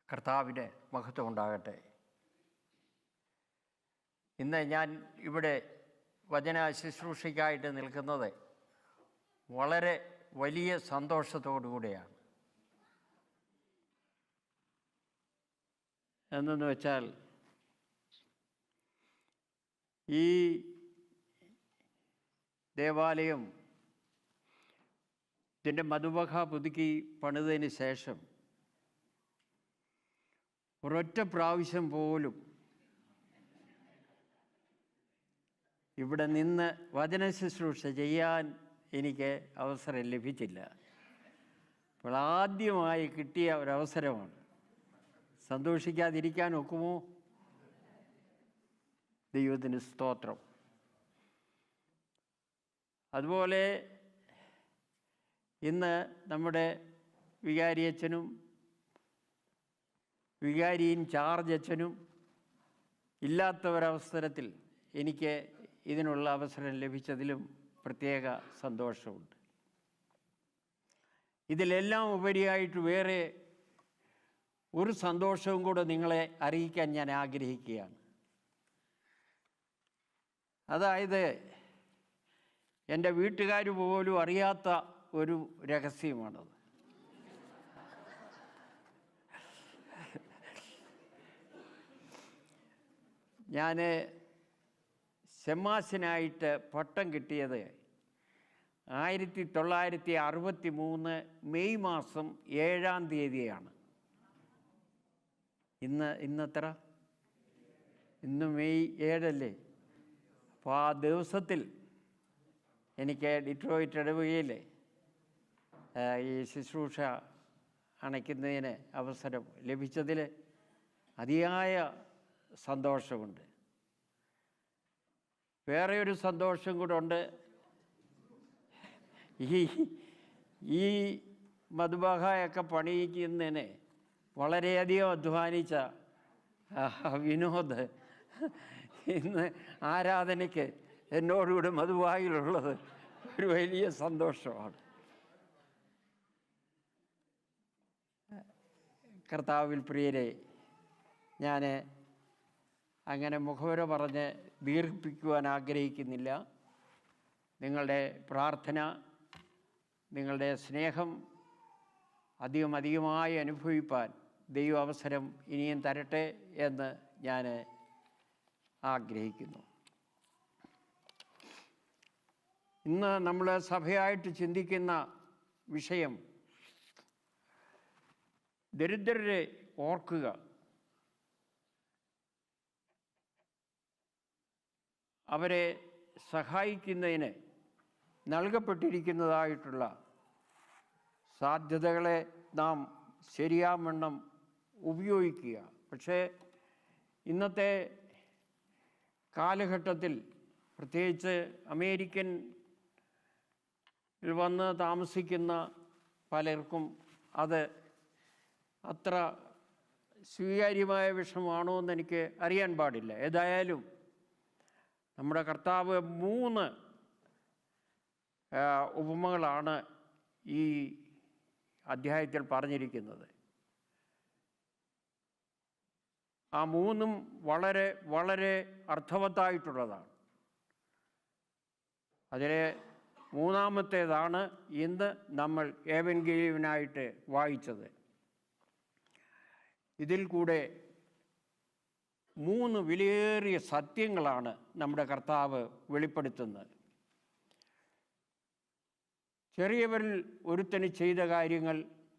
കർത്താവിന് മഹത്വം ഉണ്ടാകട്ടെ ഇന്ന് ഞാൻ ഇവിടെ വചന ശുശ്രൂഷയ്ക്കായിട്ട് നിൽക്കുന്നത് വളരെ വലിയ സന്തോഷത്തോടു കൂടെയാണ് എന്തെന്ന് വെച്ചാൽ ഈ ദേവാലയം ഇതിൻ്റെ മധുബഹ പുതുക്കി പണിതതിന് ശേഷം ഒരൊറ്റ പ്രാവശ്യം പോലും ഇവിടെ നിന്ന് വചന ശുശ്രൂഷ ചെയ്യാൻ എനിക്ക് അവസരം ലഭിച്ചില്ല അപ്പോൾ ആദ്യമായി കിട്ടിയ ഒരവസരമാണ് സന്തോഷിക്കാതിരിക്കാൻ ഒക്കുമോ ദൈവത്തിന് സ്തോത്രം അതുപോലെ ഇന്ന് നമ്മുടെ വികാരിയച്ഛനും വികാരി ഇൻചാർജ് അച്ഛനും ഇല്ലാത്ത ഒരവസരത്തിൽ എനിക്ക് ഇതിനുള്ള അവസരം ലഭിച്ചതിലും പ്രത്യേക സന്തോഷമുണ്ട് ഇതിലെല്ലാം ഉപരിയായിട്ട് വേറെ ഒരു സന്തോഷവും കൂടെ നിങ്ങളെ അറിയിക്കാൻ ഞാൻ ആഗ്രഹിക്കുകയാണ് അതായത് എൻ്റെ വീട്ടുകാർ പോലും അറിയാത്ത ഒരു രഹസ്യമാണത് ഞാൻ ഷെമ്മാസിനായിട്ട് പട്ടം കിട്ടിയത് ആയിരത്തി തൊള്ളായിരത്തി അറുപത്തി മൂന്ന് മെയ് മാസം ഏഴാം തീയതിയാണ് ഇന്ന് ഇന്നെത്ര ഇന്ന് മെയ് ഏഴല്ലേ അപ്പോൾ ആ ദിവസത്തിൽ എനിക്ക് ഡിട്രോയിറ്റ് ഇടവകയിൽ ഈ ശുശ്രൂഷ അണയ്ക്കുന്നതിന് അവസരം ലഭിച്ചതിൽ അതിയായ സന്തോഷമുണ്ട് വേറെ ഒരു സന്തോഷം കൂടെ ഉണ്ട് ഈ ഈ മധുബാഹയൊക്കെ പണിയിക്കുന്നതിന് വളരെയധികം അധ്വാനിച്ച ആ, വിനോദ് ഇന്ന് ആരാധനയ്ക്ക് എന്നോടുകൂടെ മധുബായിലുള്ളത് ഒരു വലിയ സന്തോഷമാണ് കർത്താവിൽ പ്രിയരെ ഞാൻ അങ്ങനെ മുഖവര പറഞ്ഞ് ദീർഘിപ്പിക്കുവാൻ ആഗ്രഹിക്കുന്നില്ല നിങ്ങളുടെ പ്രാർത്ഥന നിങ്ങളുടെ സ്നേഹം അധികം അധികമായി അനുഭവിപ്പാൻ ദൈവ അവസരം ഇനിയും തരട്ടെ എന്ന് ഞാൻ ആഗ്രഹിക്കുന്നു ഇന്ന് നമ്മൾ സഭയായിട്ട് ചിന്തിക്കുന്ന വിഷയം ദരിദ്രരെ ഓർക്കുക അവരെ സഹായിക്കുന്നതിന് നൽകപ്പെട്ടിരിക്കുന്നതായിട്ടുള്ള സാധ്യതകളെ നാം ശരിയാവണ്ണം ഉപയോഗിക്കുക പക്ഷേ ഇന്നത്തെ കാലഘട്ടത്തിൽ പ്രത്യേകിച്ച് അമേരിക്കൻ വന്ന് താമസിക്കുന്ന പലർക്കും അത് അത്ര സ്വീകാര്യമായ വിഷയമാണോ എന്ന് എനിക്ക് അറിയാൻ പാടില്ല ഏതായാലും നമ്മുടെ കർത്താവ് മൂന്ന് ആ, ഉപമകളാണ് ഈ അധ്യായത്തിൽ പറഞ്ഞിരിക്കുന്നത് ആ മൂന്നും വളരെ വളരെ അർത്ഥവത്തായിട്ടുള്ളതാണ് അതിലെ മൂന്നാമത്തേതാണ് ഇന്ന് നമ്മൾ ഏവൻഗേലിയനായിട്ട് വായിച്ചത് ഇതിൽ കൂടെ മൂന്ന് വിലയേറിയ സത്യങ്ങളാണ് നമ്മുടെ കർത്താവ് വെളിപ്പെടുത്തുന്നത് ചെറിയവരിൽ ഒരുത്തന് ചെയ്ത കാര്യങ്ങൾ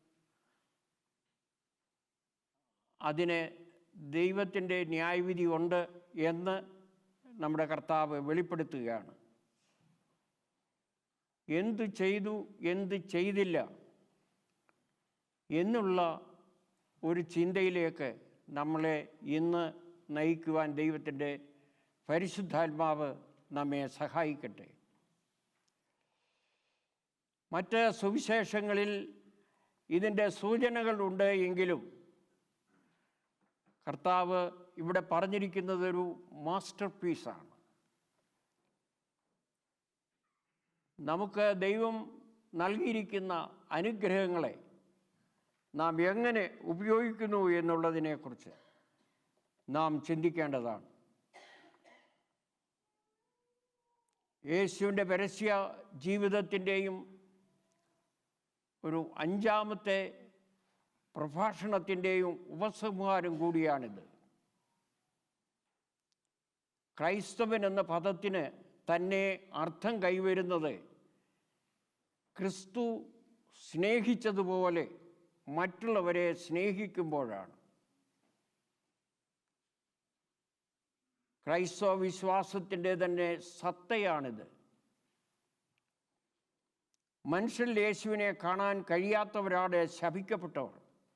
അതിന് ദൈവത്തിൻ്റെ ന്യായവിധി ഉണ്ട് എന്ന് നമ്മുടെ കർത്താവ് വെളിപ്പെടുത്തുകയാണ് എന്തു ചെയ്തു എന്ത് ചെയ്തില്ല എന്നുള്ള ഒരു ചിന്തയിലേക്ക് നമ്മളെ ഇന്ന് നയിക്കുവാൻ ദൈവത്തിൻ്റെ പരിശുദ്ധാത്മാവ് നമ്മെ സഹായിക്കട്ടെ മറ്റ് സുവിശേഷങ്ങളിൽ ഇതിൻ്റെ സൂചനകളുണ്ട് എങ്കിലും കർത്താവ് ഇവിടെ പറഞ്ഞിരിക്കുന്നത് ഒരു മാസ്റ്റർ പീസാണ് നമുക്ക് ദൈവം നൽകിയിരിക്കുന്ന അനുഗ്രഹങ്ങളെ നാം എങ്ങനെ ഉപയോഗിക്കുന്നു എന്നുള്ളതിനെക്കുറിച്ച് നാം ചിന്തിക്കേണ്ടതാണ് യേശുവിൻ്റെ പരസ്യ ജീവിതത്തിൻ്റെയും ഒരു അഞ്ചാമത്തെ പ്രഭാഷണത്തിൻ്റെയും ഉപസംഹാരം കൂടിയാണിത് ക്രൈസ്തവൻ എന്ന പദത്തിന് തന്നെ അർത്ഥം കൈവരുന്നത് ക്രിസ്തു സ്നേഹിച്ചതുപോലെ മറ്റുള്ളവരെ സ്നേഹിക്കുമ്പോഴാണ് ക്രൈസ്തവ വിശ്വാസത്തിൻ്റെ തന്നെ സത്തയാണിത് മനുഷ്യൻ യേശുവിനെ കാണാൻ കഴിയാത്തവരാണ് ശപിക്കപ്പെട്ടവർ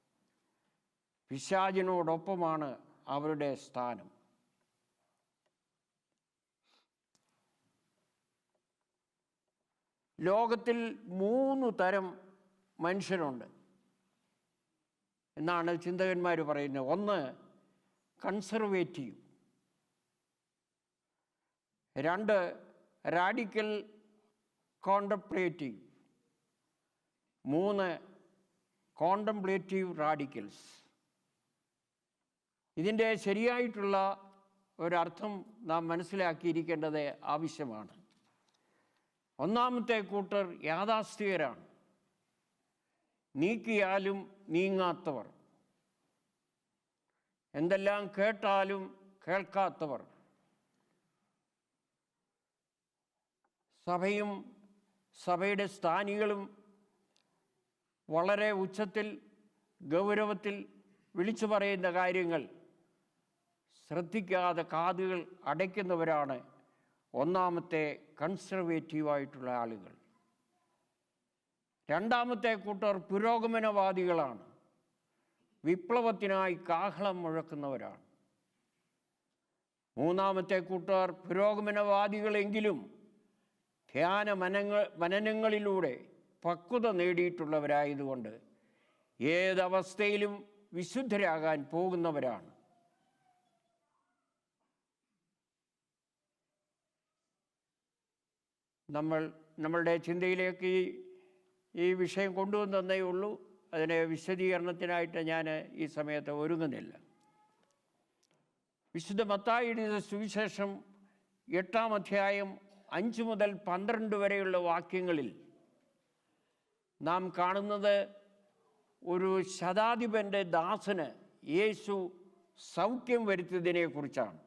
പിശാചിനോടൊപ്പമാണ് അവരുടെ സ്ഥാനം ലോകത്തിൽ മൂന്ന് തരം മനുഷ്യരുണ്ട് എന്നാണ് ചിന്തകന്മാർ പറയുന്നത് ഒന്ന് കൺസർവേറ്റീവ് രണ്ട് റാഡിക്കൽ കോണ്ടംപ്ലേറ്റീവ് മൂന്ന് കോണ്ടംപ്ലേറ്റീവ് റാഡിക്കൽസ് ഇതിൻ്റെ ശരിയായിട്ടുള്ള ഒരർത്ഥം നാം മനസ്സിലാക്കിയിരിക്കേണ്ടത് ആവശ്യമാണ് ഒന്നാമത്തെ കൂട്ടർ യാഥാസ്ഥികരാണ് നീക്കിയാലും നീങ്ങാത്തവർ എന്തെല്ലാം കേട്ടാലും കേൾക്കാത്തവർ സഭയും സഭയുടെ സ്ഥാനികളും വളരെ ഉച്ചത്തിൽ ഗൗരവത്തിൽ വിളിച്ചു പറയുന്ന കാര്യങ്ങൾ ശ്രദ്ധിക്കാതെ കാതുകൾ അടയ്ക്കുന്നവരാണ് ഒന്നാമത്തെ കൺസർവേറ്റീവായിട്ടുള്ള ആളുകൾ രണ്ടാമത്തെ കൂട്ടർ പുരോഗമനവാദികളാണ് വിപ്ലവത്തിനായി കാഹളം മുഴക്കുന്നവരാണ് മൂന്നാമത്തെ കൂട്ടർ പുരോഗമനവാദികളെങ്കിലും ധ്യാന മനങ്ങൾ മനനങ്ങളിലൂടെ പക്വത നേടിയിട്ടുള്ളവരായതുകൊണ്ട് ഏതവസ്ഥയിലും വിശുദ്ധരാകാൻ പോകുന്നവരാണ് നമ്മൾ നമ്മളുടെ ചിന്തയിലേക്ക് ഈ ഈ വിഷയം കൊണ്ടുവന്നതേ ഉള്ളൂ അതിന് വിശദീകരണത്തിനായിട്ട് ഞാൻ ഈ സമയത്ത് ഒരുങ്ങുന്നില്ല വിശുദ്ധ മത്തായിയുടെ സുവിശേഷം എട്ടാം അധ്യായം അഞ്ച് മുതൽ പന്ത്രണ്ട് വരെയുള്ള വാക്യങ്ങളിൽ നാം കാണുന്നത് ഒരു ശതാധിപൻ്റെ ദാസന് യേശു സൗഖ്യം വരുത്തിയതിനെക്കുറിച്ചാണ്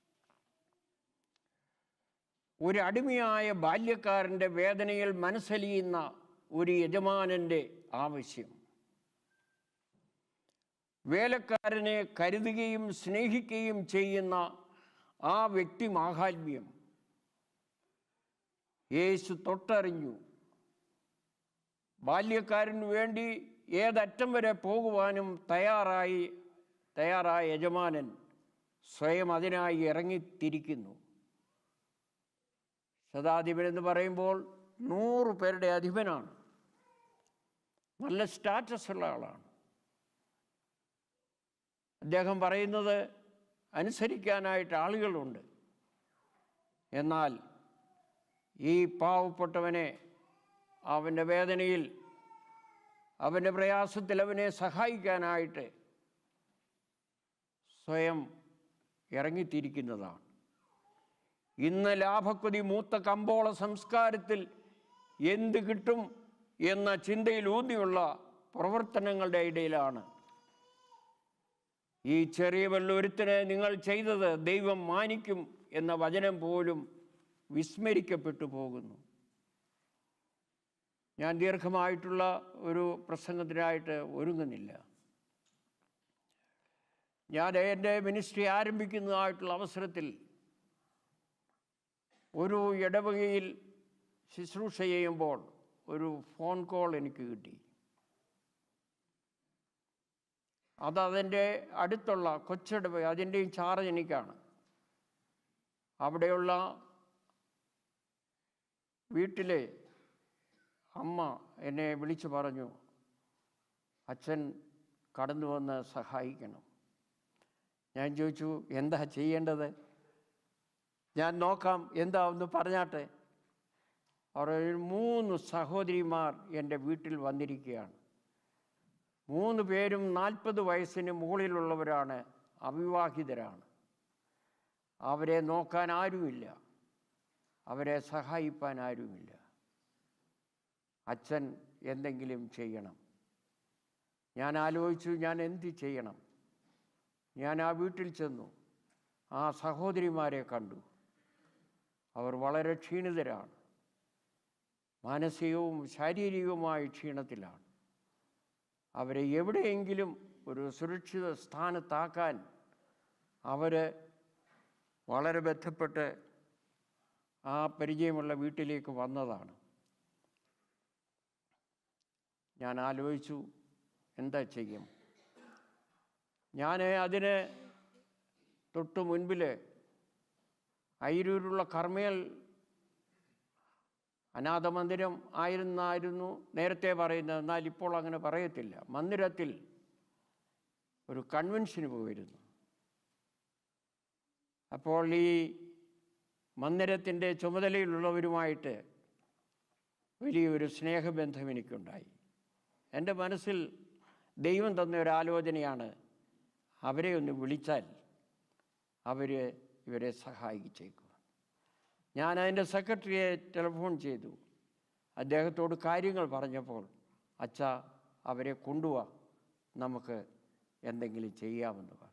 ഒരു അടിമയായ ബാല്യക്കാരൻ്റെ വേദനയിൽ മനസ്സലിയുന്ന ഒരു യജമാനൻ്റെ ആവശ്യം വേലക്കാരനെ കരുതുകയും സ്നേഹിക്കുകയും ചെയ്യുന്ന ആ വ്യക്തി മാഹാത്മ്യം യേശു തൊട്ടറിഞ്ഞു ബാല്യക്കാരന് വേണ്ടി ഏതറ്റം വരെ പോകുവാനും തയ്യാറായി തയ്യാറായ യജമാനൻ സ്വയം അതിനായി ഇറങ്ങിത്തിരിക്കുന്നു ശതാധിപൻ എന്ന് പറയുമ്പോൾ നൂറ് പേരുടെ അധിപനാണ് നല്ല സ്റ്റാറ്റസ് ഉള്ള ആളാണ് അദ്ദേഹം പറയുന്നത് അനുസരിക്കാനായിട്ട് ആളുകളുണ്ട് എന്നാൽ ഈ പാവപ്പെട്ടവനെ അവൻ്റെ വേദനയിൽ അവൻ്റെ പ്രയാസത്തിൽ അവനെ സഹായിക്കാനായിട്ട് സ്വയം ഇറങ്ങിത്തിരിക്കുന്നതാണ് ഇന്ന് ലാഭക്കൊതി മൂത്ത കമ്പോള സംസ്കാരത്തിൽ എന്ത് കിട്ടും എന്ന ചിന്തയിൽ ഊന്നിയുള്ള പ്രവർത്തനങ്ങളുടെ ഇടയിലാണ് ഈ ചെറിയ വെള്ളൊരുത്തിന് നിങ്ങൾ ചെയ്തത് ദൈവം മാനിക്കും എന്ന വചനം പോലും വിസ്മരിക്കപ്പെട്ടു പോകുന്നു ഞാൻ ദീർഘമായിട്ടുള്ള ഒരു പ്രസംഗത്തിനായിട്ട് ഒരുങ്ങുന്നില്ല ഞാൻ എൻ്റെ മിനിസ്ട്രി ആരംഭിക്കുന്നതായിട്ടുള്ള അവസരത്തിൽ ഒരു ഇടവകയിൽ ശുശ്രൂഷ ചെയ്യുമ്പോൾ ഒരു ഫോൺ കോൾ എനിക്ക് കിട്ടി അത് അതിൻ്റെ അടുത്തുള്ള കൊച്ചിടവക അതിൻ്റെയും ചാർജ് എനിക്കാണ് അവിടെയുള്ള വീട്ടിലെ അമ്മ എന്നെ വിളിച്ചു പറഞ്ഞു അച്ഛൻ കടന്നു വന്ന് സഹായിക്കണം ഞാൻ ചോദിച്ചു എന്താ ചെയ്യേണ്ടത് ഞാൻ നോക്കാം എന്താ ഒന്ന് പറഞ്ഞാട്ടെ അവർ ഒരു മൂന്ന് സഹോദരിമാർ എൻ്റെ വീട്ടിൽ വന്നിരിക്കുകയാണ് മൂന്ന് പേരും നാൽപ്പത് വയസ്സിന് മുകളിലുള്ളവരാണ് അവിവാഹിതരാണ് അവരെ നോക്കാൻ ആരുമില്ല അവരെ സഹായിപ്പാൻ ആരുമില്ല അച്ഛൻ എന്തെങ്കിലും ചെയ്യണം ഞാൻ ആലോചിച്ചു ഞാൻ എന്ത് ചെയ്യണം ഞാൻ ആ വീട്ടിൽ ചെന്നു ആ സഹോദരിമാരെ കണ്ടു അവർ വളരെ ക്ഷീണിതരാണ് മാനസികവും ശാരീരികവുമായ ക്ഷീണത്തിലാണ് അവരെ എവിടെയെങ്കിലും ഒരു സുരക്ഷിത സ്ഥാനത്താക്കാൻ അവർ വളരെ ബന്ധപ്പെട്ട് ആ പരിചയമുള്ള വീട്ടിലേക്ക് വന്നതാണ് ഞാൻ ആലോചിച്ചു എന്താ ചെയ്യും ഞാൻ അതിന് തൊട്ട് മുൻപിൽ അയിരൂരുള്ള കർമ്മേൽ അനാഥ മന്ദിരം ആയിരുന്നായിരുന്നു നേരത്തെ പറയുന്നത് എന്നാൽ ഇപ്പോൾ അങ്ങനെ പറയത്തില്ല മന്ദിരത്തിൽ ഒരു കൺവെൻഷന് പോയിരുന്നു അപ്പോൾ ഈ മന്ദിരത്തിൻ്റെ ചുമതലയിലുള്ളവരുമായിട്ട് വലിയൊരു സ്നേഹബന്ധം എനിക്കുണ്ടായി എൻ്റെ മനസ്സിൽ ദൈവം തന്ന ഒരു ആലോചനയാണ് അവരെ ഒന്ന് വിളിച്ചാൽ അവർ ഇവരെ സഹായിച്ചേക്കും ഞാൻ അതിൻ്റെ സെക്രട്ടറിയെ ടെലിഫോൺ ചെയ്തു അദ്ദേഹത്തോട് കാര്യങ്ങൾ പറഞ്ഞപ്പോൾ അച്ഛ അവരെ കൊണ്ടുപോവാ നമുക്ക് എന്തെങ്കിലും ചെയ്യാമെന്ന് പറഞ്ഞു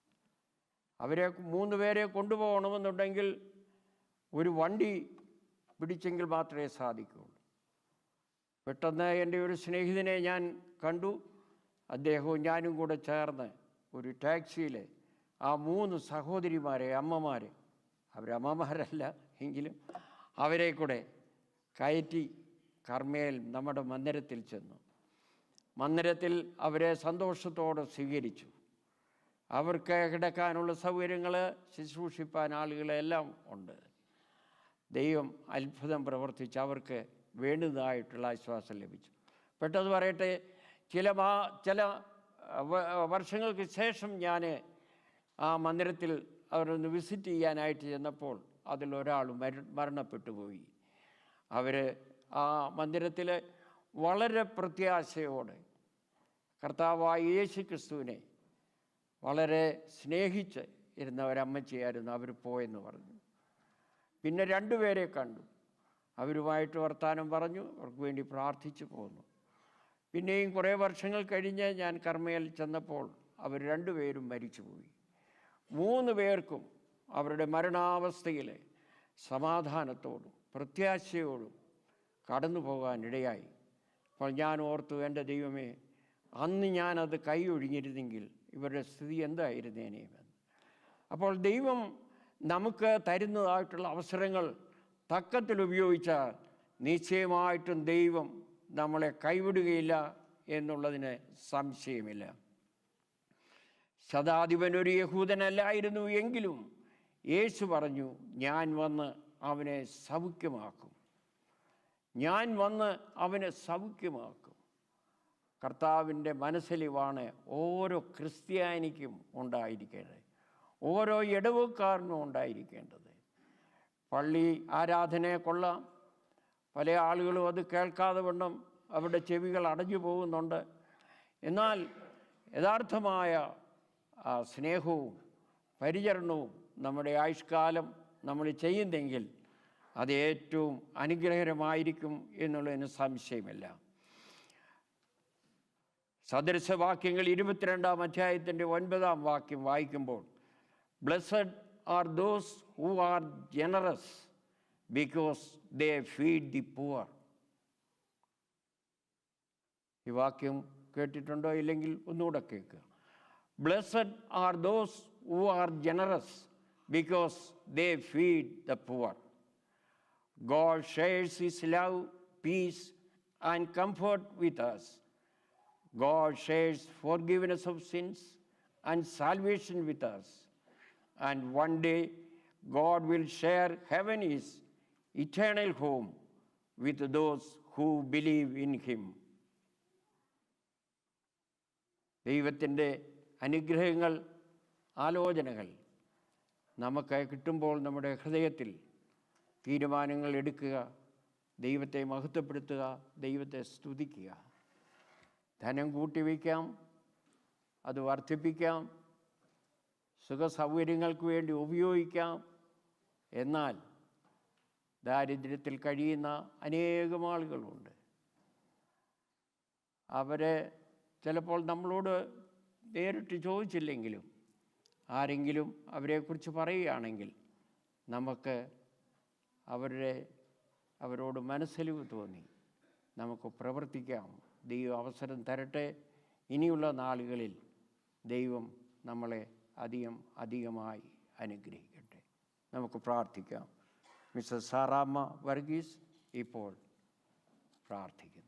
അവരെ മൂന്ന് പേരെ കൊണ്ടുപോകണമെന്നുണ്ടെങ്കിൽ ഒരു വണ്ടി പിടിച്ചെങ്കിൽ മാത്രമേ സാധിക്കുകയുള്ളൂ പെട്ടെന്ന് എൻ്റെ ഒരു സ്നേഹിതനെ ഞാൻ കണ്ടു അദ്ദേഹവും ഞാനും കൂടെ ചേർന്ന് ഒരു ടാക്സിയിൽ ആ മൂന്ന് സഹോദരിമാരെ അമ്മമാരെ അവരമ്മമാരല്ല എങ്കിലും അവരെ കൂടെ കയറ്റി കർമ്മയിൽ നമ്മുടെ മന്ദിരത്തിൽ ചെന്നു മന്ദിരത്തിൽ അവരെ സന്തോഷത്തോടെ സ്വീകരിച്ചു അവർക്ക് കിടക്കാനുള്ള സൗകര്യങ്ങൾ ശുശ്രൂഷിപ്പാൻ ആളുകളെല്ലാം ഉണ്ട് ദൈവം അത്ഭുതം പ്രവർത്തിച്ച് അവർക്ക് വേണ്ടുന്നതായിട്ടുള്ള ആശ്വാസം ലഭിച്ചു പെട്ടെന്ന് പറയട്ടെ ചില മാ ചില വ- വർഷങ്ങൾക്ക് ശേഷം ഞാൻ ആ മന്ദിരത്തിൽ അവരൊന്ന് വിസിറ്റ് ചെയ്യാനായിട്ട് ചെന്നപ്പോൾ അതിലൊരാൾ മര മരണപ്പെട്ടു പോയി അവർ ആ മന്ദിരത്തിൽ വളരെ പ്രത്യാശയോടെ കർത്താവായ യേശു ക്രിസ്തുവിനെ വളരെ സ്നേഹിച്ച് ഇരുന്ന ഒരമ്മച്ചിയായിരുന്നു അവർ പോയെന്ന് പറഞ്ഞു പിന്നെ രണ്ടുപേരെ കണ്ടു അവരുമായിട്ട് വർത്തമാനം പറഞ്ഞു അവർക്ക് വേണ്ടി പ്രാർത്ഥിച്ചു പോന്നു പിന്നെയും കുറേ വർഷങ്ങൾ കഴിഞ്ഞ് ഞാൻ കർമ്മയിൽ ചെന്നപ്പോൾ അവർ രണ്ടുപേരും മരിച്ചുപോയി മൂന്ന് പേർക്കും അവരുടെ മരണാവസ്ഥയിൽ സമാധാനത്തോടും പ്രത്യാശയോടും കടന്നു പോകാൻ ഇടയായി അപ്പോൾ ഞാൻ ഓർത്തു എൻ്റെ ദൈവമേ അന്ന് ഞാനത് കൈ ഒഴിഞ്ഞിരുന്നെങ്കിൽ ഇവരുടെ സ്ഥിതി എന്തായിരുന്നേനെയുമെന്ന് അപ്പോൾ ദൈവം നമുക്ക് തരുന്നതായിട്ടുള്ള അവസരങ്ങൾ തക്കത്തിൽ ഉപയോഗിച്ചാൽ നിശ്ചയമായിട്ടും ദൈവം നമ്മളെ കൈവിടുകയില്ല എന്നുള്ളതിന് സംശയമില്ല ശതാധിപൻ ഒരു യഹൂദനല്ലായിരുന്നു എങ്കിലും യേശു പറഞ്ഞു ഞാൻ വന്ന് അവനെ സൗഖ്യമാക്കും ഞാൻ വന്ന് അവനെ സൗഖ്യമാക്കും കർത്താവിൻ്റെ മനസ്സലിവാണ് ഓരോ ക്രിസ്ത്യാനിക്കും ഉണ്ടായിരിക്കേണ്ടത് ഓരോ ഇടവക്കാരനും ഉണ്ടായിരിക്കേണ്ടത് പള്ളി ആരാധനയെ കൊള്ളാം പല ആളുകളും അത് കേൾക്കാതെ വണ്ണം അവരുടെ ചെവികൾ അടഞ്ഞു പോകുന്നുണ്ട് എന്നാൽ യഥാർത്ഥമായ ആ സ്നേഹവും പരിചരണവും നമ്മുടെ ആയുഷ്കാലം നമ്മൾ ചെയ്യുന്നെങ്കിൽ അത് ഏറ്റവും അനുഗ്രഹകരമായിരിക്കും എന്നുള്ളതിന് സംശയമില്ല സദൃശവാക്യങ്ങൾ ഇരുപത്തിരണ്ടാം അധ്യായത്തിൻ്റെ ഒൻപതാം വാക്യം വായിക്കുമ്പോൾ blessed are those who are generous because they feed the poor ഈ വാക്യം കേട്ടിട്ടുണ്ടോ ഇല്ലെങ്കിൽ ഒന്നുകൂടെ കേൾക്കുക blessed are those who are generous because they feed the poor God shares His love, peace, and comfort with us. God shares forgiveness of sins and salvation with us. And one day, God will share heaven is eternal home with those who believe in Him. ദൈവത്തിൻ്റെ അനുഗ്രഹങ്ങൾ ആലോചനകൾ നമുക്ക് കിട്ടുമ്പോൾ നമ്മുടെ ഹൃദയത്തിൽ തീരുമാനങ്ങൾ എടുക്കുക ദൈവത്തെ മഹത്വപ്പെടുത്തുക ദൈവത്തെ സ്തുതിക്കുക ധനം കൂട്ടിവയ്ക്കാം അത് വർദ്ധിപ്പിക്കാം സുഖസൗകര്യങ്ങൾക്ക് വേണ്ടി ഉപയോഗിക്കാം എന്നാൽ ദാരിദ്ര്യത്തിൽ കഴിയുന്ന അനേകം ആളുകളുണ്ട് അവരെ ചിലപ്പോൾ നമ്മളോട് നേരിട്ട് ചോദിച്ചില്ലെങ്കിലും ആരെങ്കിലും അവരെക്കുറിച്ച് പറയുകയാണെങ്കിൽ നമുക്ക് അവരുടെ അവരോട് മനസ്സലിവ് തോന്നി നമുക്ക് പ്രവർത്തിക്കാം ദൈവം അവസരം തരട്ടെ ഇനിയുള്ള നാളുകളിൽ ദൈവം നമ്മളെ അധികം അധികമായി അനുഗ്രഹിക്കട്ടെ നമുക്ക് പ്രാർത്ഥിക്കാം മിസ്റ്റർ സാറാമ്മ വർഗീസ് ഇപ്പോൾ പ്രാർത്ഥിക്കുന്നു